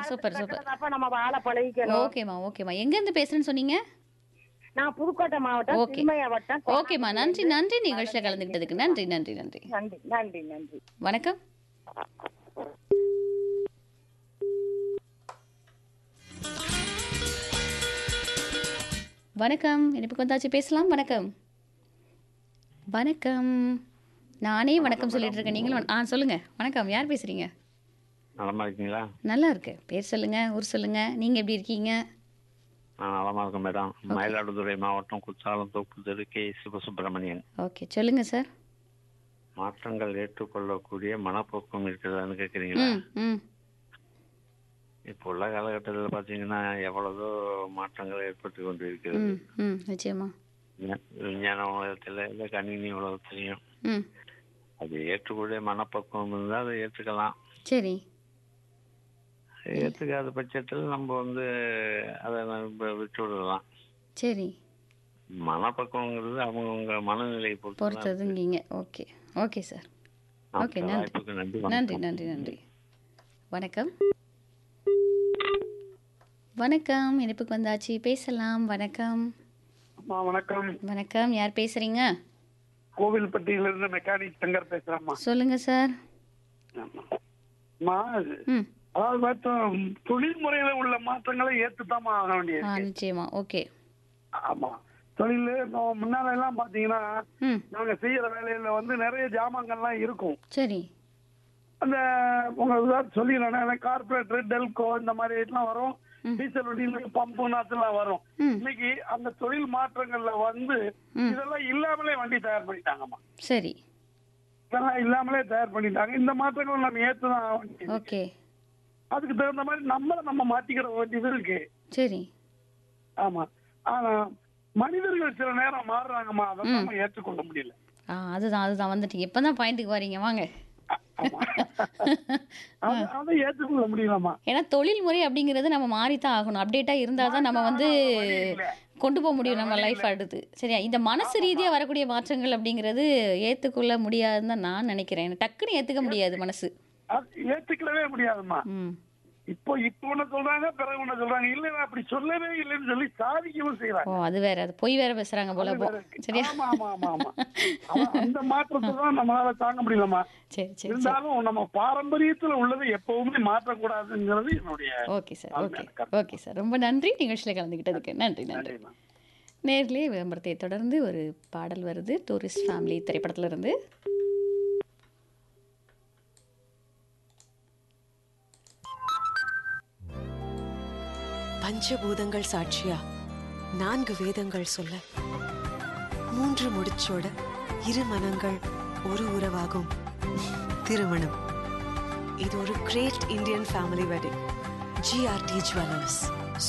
Super super அப்ப நம்ம வாழ பழகிக்கணும் ஓகேம்மா ஓகேம்மா எங்க இருந்து பேசுறேன்னு சொன்னீங்க நான் புதுக்கோட்டை மாவட்டம் ஓகே. திருமய வட்டம் ஓகேம்மா நன்றி நன்றி நிகழ்ச்சியில கலந்துக்கிட்டதுக்கு நன்றி நன்றி நன்றி நன்றி நன்றி நன்றி வணக்கம் வணக்கம் இனிப்புக்கு வந்தாச்சு பேசலாம் வணக்கம் வணக்கம் நானே வணக்கம் சொல்லிட்டு இருக்கேன் நீங்களும் வண- ஆ சொல்லுங்க வணக்கம் யார் பேசுறீங்க நலமா இருக்கீங்களா நல்லா இருக்கு பேர் சொல்லுங்க ஊர் சொல்லுங்க நீங்க எப்படி இருக்கீங்க நான் நலமா இருக்கேன் மேடம் மயிலாடுதுறை மாவட்டம் குற்றாலம் தோப்பு தெரு கே சிவசுப்பிரமணியன் ஓகே சொல்லுங்க சார் மாற்றங்கள் ஏற்றுக்கொள்ளக்கூடிய மனப்போக்கம் இருக்கிறதான்னு கேட்குறீங்களா ம் ம் இப்போ உள்ள காலகட்டத்தில் பார்த்தீங்கன்னா எவ்வளவோ மாற்றங்கள் ஏற்பட்டு கொண்டு இருக்கிறது ம் ம் நிச்சயமா விஞ்ஞா- விஞ்ஞான உலகத்தில் இல்லை கணினி உலகத்திலையும் ம் அது ஏற்றுக்கூடிய மனப்பக்குவம் இருந்தால் அதை ஏற்றுக்கலாம் சரி ஏற்றுக்காத பட்சத்தில் நம்ம வந்து அதை நம்ம விட்டு விடலாம் சரி மனப்பக்குவங்கிறது அவங்கவுங்க மனநிலையை பொறுத்து தான் பொறுத்ததுங்கீங்க ஓகே ஓகே சார் இருக்கு. ஓகே அந்த நன்றி வாய்ப்புக்கு நன்றி நன்றி வணக்கம். நன்றி நன்றி வணக்கம் வணக்கம் இனிப்புக்கு வந்தாச்சு பேசலாம் வணக்கம் அம்மா வணக்கம் வணக்கம் யார் பேசுறீங்க கோவில்பட்டியில இருந்து மெக்கானிக் சங்கர் பேசுறேம்மா சொல்லுங்க சார் ஆமா. அம்மா ம் அதாவது பார்த்தா, தொழில் முறையில உள்ள மாற்றங்களை ஏத்துதாம்மா ஆக வேண்டியது ஆ நிச்சயமா ஓகே ஆமா தொழில் இப்போ முன்னால எல்லாம் பாத்தீங்கன்னா ம் நாங்க செய்யற வேலையில வந்து நிறைய ஜாமான்கள்லாம் இருக்கும் சரி அந்த உங்க உதாரணம் சொல்லிடுறேன் கார்பரேட்டர் டெல்கோ இந்த மாதிரி எல்லாம் வரும் டீசல் வண்டியில பம்பு நாத்துலாம் வரும் ம் இன்னைக்கு அந்த தொழில் மாற்றங்கள்ல வந்து ம். இதெல்லாம் இல்லாமலே வண்டி தயார் பண்ணிட்டாங்கம்மா சரி இதெல்லாம் இல்லாமலே தயார் பண்ணிட்டாங்க இந்த மாற்றங்கள் நம்ம ஏத்துதான் ஆக வேண்டியது ஓகே அதுக்கு தகுந்த மாதிரி நம்மள நம்ம மாத்திக்கிற வேண்டியது இருக்கு சரி ஆமா ஆனா மனிதர்கள் சில நேரம் மாறுறாங்கம்மா அதை நம்ம ஏற்றுக்கொள்ள முடியல ஆ அதுதான் அதுதான் வந்துட்டீங்க இப்போ தான் பாயிண்ட்டுக்கு வரீங்க வாங்க ஆமா. அதை- அதை ஏற்றுக்கொள்ள முடியலம்மா ஏன்னா தொழில் முறை அப்படிங்கிறது நம்ம மாறித்தான் ஆகணும் அப்டேட்டாக இருந்தால் தான் நம்ம வந்து வழி இல்ல. கொண்டு போக முடியும் நம்ம லைஃப் அடுத்து சரியா இந்த மனசு ரீதியாக வரக்கூடிய மாற்றங்கள் அப்படிங்கிறது ஏற்றுக்கொள்ள முடியாதுன்னு தான் நான் நினைக்கிறேன் டக்குன்னு ஏற்றுக்க முடியாது மனசு அது ஏத்துக்கவே முடியாதும்மா ம் இப்போ இப்போ ஒண்ணு சொல்றாங்க பிறகு ஒண்ணு சொல்றாங்க இல்ல நான் அப்படி சொல்லவே இல்லைன்னு சொல்லி சாதிக்கவும் செய்யறாங்க ஓ அது வேற அது பொய் வேற பேசுறாங்க போல போ சரியா ஆமா ஆமா ஆமா ஆமா அதான் அந்த மாற்றத்தை தான் நம்மளால தாங்க முடியலம்மா சரி சரி சரி இருந்தாலும் நம்ம பாரம்பரியத்துல உள்ளதை எப்பவுமே மாற்றக்கூடாதுங்கிறது என்னுடைய okay sir okay okay sir ரொம்ப நன்றி நிகழ்ச்சியில் கலந்துக்கிட்டதுக்கு நன்றி நன்றி நன்றிம்மா. நேர்லேயே விளம்பரத்தை தொடர்ந்து ஒரு பாடல் வருது டூரிஸ்ட் ஃபேமிலி திரைப்படத்துல இருந்து பஞ்சபூதங்கள் சாட்சியா நான்கு வேதங்கள் சொல்ல மூன்று முடிச்சோட இரு மனங்கள் ஒரு உறவாகும் திருமணம் இது ஒரு great Indian family wedding GRT jewellers